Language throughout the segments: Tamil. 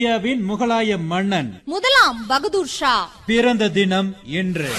இந்தியாவின் முகலாய மன்னன் முதலாம் பகதூர் ஷா பிறந்த தினம் இன்று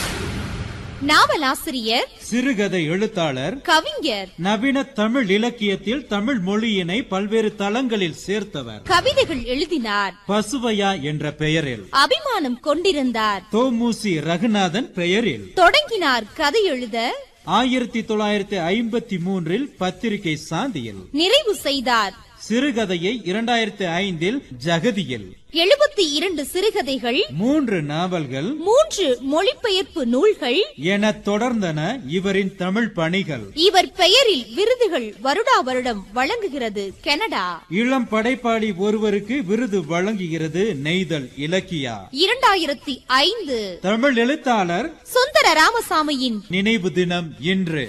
நாவலாசிரியர் சிறுகதை எழுத்தாளர் கவிஞர் நவீன தமிழ் இலக்கியத்தில் தமிழ் மொழியினை பல்வேறு தளங்களில் சேர்த்தவர் கவிதைகள் எழுதினார் பசுவையா என்ற பெயரில் அபிமானம் கொண்டிருந்தார் தோமுசி ரகுநாதன் பெயரில் தொடங்கினார் கதை எழுத ஆயிரத்தி தொள்ளாயிரத்தி ஐம்பத்தி மூன்றில் பத்திரிகை சாந்தியில் நிறைவு செய்தார் சிறுகதையை இரண்டாயிரத்தி ஐந்தில் ஜகதியில் எழுபத்தி இரண்டு சிறுகதைகள் மூன்று நாவல்கள் மூன்று மொழிபெயர்ப்பு நூல்கள் என தொடர்ந்தன இவரின் தமிழ் பணிகள் இவர் பெயரில் விருதுகள் வருடா வருடம் வழங்குகிறது கனடா இளம் படைப்பாளி ஒருவருக்கு விருது வழங்குகிறது நெய்தல் இலக்கியா இரண்டாயிரத்தி ஐந்து தமிழ் எழுத்தாளர் சுந்தர ராமசாமியின் நினைவு தினம் இன்று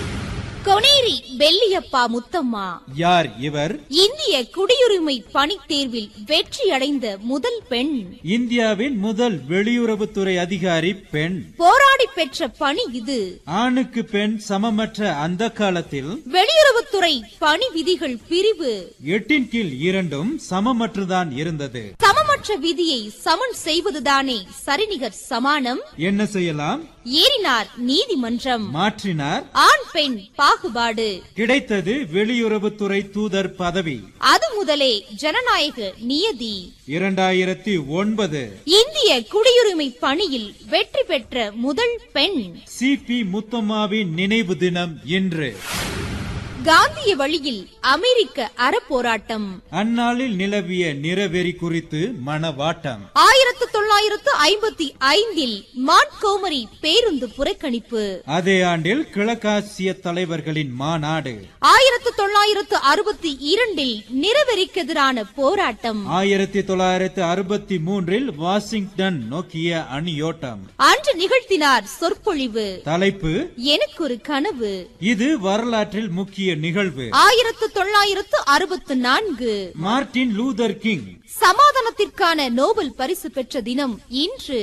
கொனேரி பெல்லியப்பா முத்தம்மா யார் இவர் இந்திய குடியுரிமை பணித் தேர்வில் வெற்றி அடைந்த முதல் பெண் இந்தியாவின் முதல் வெளியுறவுத்துறை அதிகாரி பெண் போராடி பெற்ற பணி இது ஆணுக்கு பெண் சமமற்ற அந்த காலத்தில் வெளியுறவுத்துறை பணி விதிகள் பிரிவு எட்டின் கீழ் இரண்டும் சமமற்றுதான் இருந்தது சமமற்ற விதியை சமன் செய்வதுதானே சரிநிகர் சமானம் என்ன செய்யலாம் ஏறினார் நீதிமன்றம் மாற்றினார் ஆண் பெண் பாகுபாடு கிடைத்தது வெளியுறவுத்துறை தூதர் பதவி அது முதலே ஜனநாயக நியதி இரண்டாயிரத்தி ஒன்பது இந்திய குடியுரிமை பணியில் வெற்றி பெற்ற முதல் பெண் சி பி முத்தம்மாவின் நினைவு தினம் இன்று காந்திய வழியில் அமெரிக்க அறப்போராட்டம் அந்நாளில் நிலவிய நிறவெறி குறித்து மனவாட்டம் ஆயிரத்து தொள்ளாயிரத்து ஐம்பத்தி ஐந்தில் மான்கோமரி பேருந்து புறக்கணிப்பு அதே ஆண்டில் கிழக்காசிய தலைவர்களின் மாநாடு ஆயிரத்து தொள்ளாயிரத்து அறுபத்தி இரண்டில் நிறவெறிக்கெதிரான போராட்டம் ஆயிரத்தி தொள்ளாயிரத்தி அறுபத்தி மூன்றில் வாஷிங்டன் நோக்கிய அணியோட்டம் அன்று நிகழ்த்தினார் சொற்பொழிவு தலைப்பு எனக்கொரு கனவு இது வரலாற்றில் முக்கிய நிகழ்வு ஆயிரத்து தொள்ளாயிரத்து அறுபத்து நான்கு மார்ட்டின் லூதர் கிங் சமாதானத்திற்கான நோபல் பரிசு பெற்ற தினம் இன்று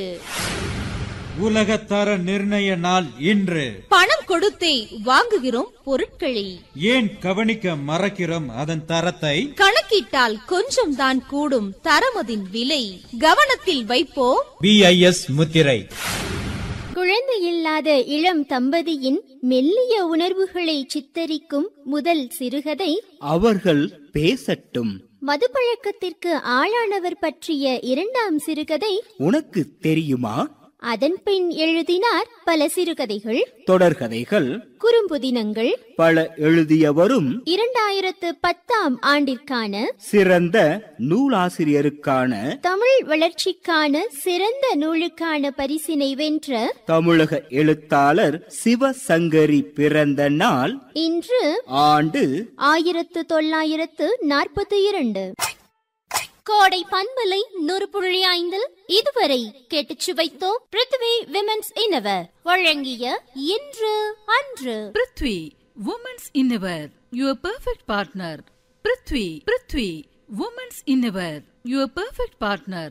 உலகத்தர நிர்ணய நாள் இன்று பணம் கொடுத்தே வாங்குகிறோம் பொருட்களை ஏன் கவனிக்க மறக்கிறோம் அதன் தரத்தை கணக்கிட்டால் கொஞ்சம் தான் கூடும் தரமதின் விலை கவனத்தில் வைப்போம் பிஐஎஸ் முத்திரை குழந்தையில்லாத இளம் தம்பதியின் மெல்லிய உணர்வுகளை சித்தரிக்கும் முதல் சிறுகதை அவர்கள் பேசட்டும் மதுப்பழக்கத்திற்கு ஆளானவர் பற்றிய இரண்டாம் சிறுகதை உனக்கு தெரியுமா அதன் பின் எழுதினார் பல சிறுகதைகள் தொடர்கதைகள் குறும்புதினங்கள் பல எழுதியவரும் இரண்டாயிரத்து பத்தாம் ஆண்டிற்கான சிறந்த நூலாசிரியருக்கான தமிழ் வளர்ச்சிக்கான சிறந்த நூலுக்கான பரிசினை வென்ற தமிழக எழுத்தாளர் சிவசங்கரி பிறந்த நாள் இன்று ஆண்டு ஆயிரத்து தொள்ளாயிரத்து நாற்பத்தி இரண்டு கோடை பண்பலை நூறு புள்ளி ஐந்தில் இதுவரை கேட்டுச் சுவைத்தோம் பிருத்வி விமென்ஸ் இன்னவர் வழங்கிய இன்று அன்று prithvi women's innerwear your perfect partner prithvi prithvi women's innerwear your perfect partner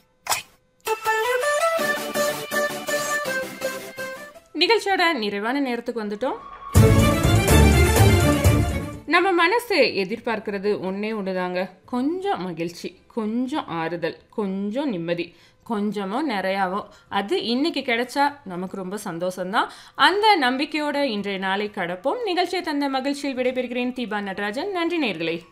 நிகழ்ச்சியோட நிறைவான நேரத்துக்கு வந்துட்டோம் நம்ம மனசு எதிர்பார்க்கிறது ஒன்றே ஒன்றுதாங்க கொஞ்சம் மகிழ்ச்சி கொஞ்சம் ஆறுதல் கொஞ்சம் நிம்மதி கொஞ்சமோ நிறையாவோ அது இன்னைக்கு கிடைச்சா நமக்கு ரொம்ப சந்தோஷம்தான் அந்த நம்பிக்கையோட இன்றைய நாளை கடப்போம் நிகழ்ச்சியை தந்த மகிழ்ச்சியில் விடைபெறுகிறேன் தீபா நடராஜன் நன்றி நேர்களே